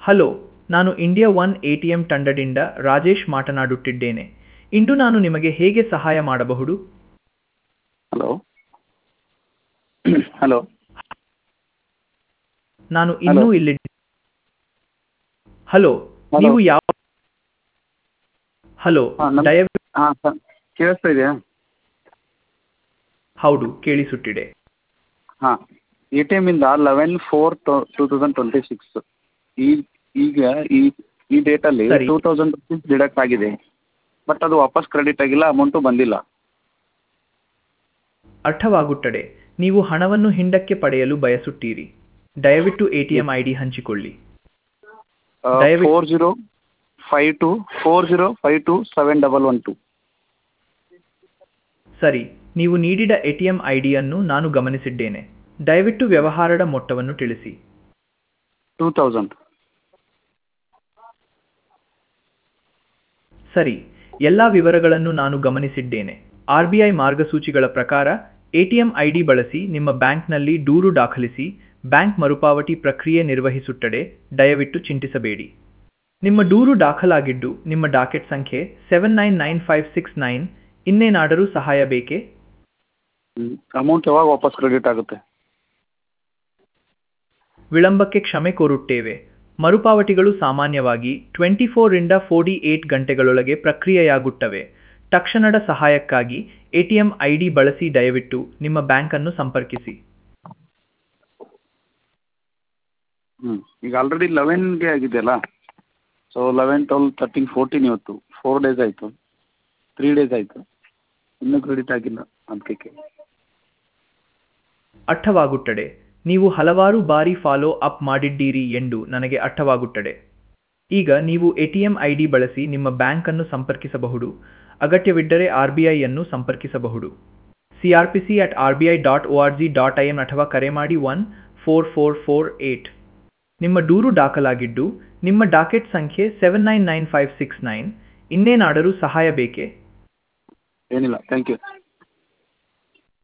Hello ನಾನು India one A T M ತಂಡದಿಂದ ರಾಜೇಶ್ ಮಾತನಾಡುತ್ತಿದ್ದೇನೆ ಇಂದು ನಾನು ನಿಮಗೆ ಹೇಗೆ ಸಹಾಯ ಮಾಡಬಹುದು ಹಲೋ ಹಲೋ ನಾನು ಇನ್ನೂ Hello. ಇಲ್ಲಿ ಹಲೋ Hello. ನೀವು ಯಾವ ಹಲೋ ಹಾಂ ನಮ್ ದಯವಿಟ್ಟು ಹಾಂ ಸರ್ ಕೇಳಿಸ್ತಾ ಇದೆಯಾ ಹೌದು ಕೇಳಿಸುತ್ತಿದೆ ಹಾಂ ಎ ಟಿ ಎಮ್ಮಿಂದ eleven four two thousand twenty six ಈ ಈಗ ಈ ಈ ಡೇಟಲ್ಲಿ ಸರಿ. ಟೂ ತೌಸಂಡ್ ರುಪೀಸ್ ಡಿಡಕ್ಟ್ ಆಗಿದೆ ಬಟ್ ಅದು ವಾಪಸ್ ಕ್ರೆಡಿಟ್ ಆಗಿಲ್ಲ ಅಮೌಂಟು ಬಂದಿಲ್ಲ ಅರ್ಥವಾಗುತ್ತದೆ ನೀವು ಹಣವನ್ನು ಹಿಂದಕ್ಕೆ ಪಡೆಯಲು ಬಯಸುತ್ತೀರಿ ದಯವಿಟ್ಟು A T M I D ಹಂಚಿಕೊಳ್ಳಿ ದಯವಿಟ್ಟು- four zero five two four zero five two seven double one two ಸರಿ ನೀವು ನೀಡಿದ ಎ ಟಿ ಎಂ ಐ ಡಿಯನ್ನು ನಾನು ಗಮನಿಸಿದ್ದೇನೆ ದಯವಿಟ್ಟು ವ್ಯವಹಾರದ ಮೊತ್ತವನ್ನು ತಿಳಿಸಿ ಟೂ ತೌಸಂಡ್ ಸರಿ ಎಲ್ಲ ವಿವರಗಳನ್ನು ನಾನು ಗಮನಿಸಿದ್ದೇನೆ ಆರ್ ಬಿ ಐ ಮಾರ್ಗಸೂಚಿಗಳ ಪ್ರಕಾರ ಎಟಿಎಂ ಐ ಡಿ ಬಳಸಿ ನಿಮ್ಮ ಬ್ಯಾಂಕ್ನಲ್ಲಿ ದೂರು ದಾಖಲಿಸಿ ಬ್ಯಾಂಕ್ ಮರುಪಾವತಿ ಪ್ರಕ್ರಿಯೆ ನಿರ್ವಹಿಸುತ್ತದೆ ದಯವಿಟ್ಟು ಚಿಂತಿಸಬೇಡಿ ನಿಮ್ಮ ದೂರು ದಾಖಲಾಗಿದ್ದು ನಿಮ್ಮ ಡಾಕೆಟ್ ಸಂಖ್ಯೆ seven nine nine five six nine ಇನ್ನೇನಾದರೂ ಸಹಾಯ ಬೇಕೇ ಅಮೌಂಟ್ ಯಾವಾಗ ವಾಪಸ್ ಕ್ರೆಡಿಟ್ ಆಗುತ್ತೆ ವಿಳಂಬಕ್ಕೆ ಕ್ಷಮೆ ಕೋರುತ್ತೇವೆ ಮರುಪಾವತಿಗಳು ಸಾಮಾನ್ಯವಾಗಿ ಟ್ವೆಂಟಿ ಫೋರಿಂದ ಫೋರ್ಟಿ ಏಟ್ ಗಂಟೆಗಳೊಳಗೆ ಪ್ರಕ್ರಿಯೆಯಾಗುತ್ತವೆ ತಕ್ಷಣದ ಸಹಾಯಕ್ಕಾಗಿ ಎಟಿಎಂ ಐ ಡಿ ಬಳಸಿ ದಯವಿಟ್ಟು ನಿಮ್ಮ ಬ್ಯಾಂಕನ್ನು ಸಂಪರ್ಕಿಸಿ ಹ್ಞೂ ಈಗ ಆಲ್ರೆಡಿ ಲೆವೆನ್ಗೆ ಆಗಿದೆಯಲ್ಲ so eleven twelve thirteen fourteen ಇವತ್ತು ಫೋರ್ ಡೇಸ್ ಆಯಿತು ತ್ರೀ ಡೇಸ್ ಆಯಿತು ಇನ್ನೂ ಕ್ರೆಡಿಟ್ ಆಗಿಲ್ಲ ಅದಕ್ಕೆ ಅರ್ಥವಾಗುತ್ತದೆ ನೀವು ಹಲವಾರು ಬಾರಿ ಫಾಲೋ ಅಪ್ ಮಾಡಿದ್ದೀರಿ ಎಂದು ನನಗೆ ಅರ್ಥವಾಗುತ್ತದೆ ಈಗ ನೀವು ಎಟಿಎಂ ಐ ಡಿ ಬಳಸಿ ನಿಮ್ಮ ಬ್ಯಾಂಕನ್ನು ಸಂಪರ್ಕಿಸಬಹುದು ಅಗತ್ಯವಿದ್ದರೆ ಆರ್ ಬಿ ಐಯನ್ನು ಸಂಪರ್ಕಿಸಬಹುದು C R P C at R B I dot O R G dot I N ಅಥವಾ ಕರೆ ಮಾಡಿ one four four four eight ನಿಮ್ಮ ದೂರು ದಾಖಲಾಗಿದ್ದು ನಿಮ್ಮ ಡಾಕೆಟ್ ಸಂಖ್ಯೆ seven nine nine five six nine ಇನ್ನೇನಾದರೂ ಸಹಾಯ ಬೇಕೇ ಏನಿಲ್ಲ ಥ್ಯಾಂಕ್ ಯು